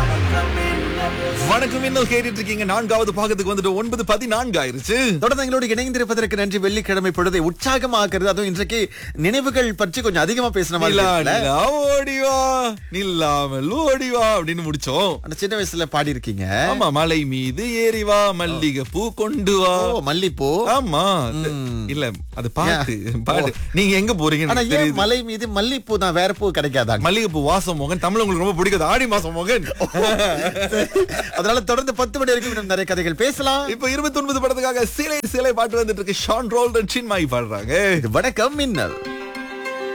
வணக்கம் இன்னும் கேட்டுட்டு இருக்கீங்க நான்காவது பாகத்துக்கு வந்துட்டு ஒன்பது பதினான்கு ஆயிருச்சு தொடர்ந்து எங்களோடு இணைந்திருப்பதற்கு நன்றி வெள்ளிக்கிழமை பொழுதை உற்சாகமாக்குறது அதுவும் இன்றைக்கு நினைவுகள் பற்றி கொஞ்சம் அதிகமா பேசின மாதிரி நிலா இருக்குல்ல? நிலா ஓடிவா நில்லாமல் ஓடிவா அப்படின்னு முடிச்சோம் அந்த சின்ன வயசுல பாடி இருக்கீங்க ஆமா மலை மீது ஏறி வா மல்லிகை பூ கொண்டு வா ஓ மல்லிப்பூ ஆமா இல்ல அது பாட்டு பாட்டு நீங்க எங்க போறீங்கன்னு ஆனா எனக்கு ஏன் தெரியுது மலை மீது மல்லிப்பூ தான் வேற பூ கிடைக்காதாங்க மல்லிகை பூ வாசம் மோகன் தமிழ் உங்களுக்கு ரொம்ப பிடிக்காது ஆடி மாசம் மோகன் அதனால தொடர்ந்து பத்து மணி வரைக்கும் இன்னும் நிறைய கதைகள் பேசலாம் இப்ப இருபத்தி ஒன்பது படத்துக்காக சிலை சிலை பாட்டு வந்துட்டு இருக்கு ஷான் ரோல்டன் சின்மாய் பாடுறாங்க இது வணக்கம் மின்னல்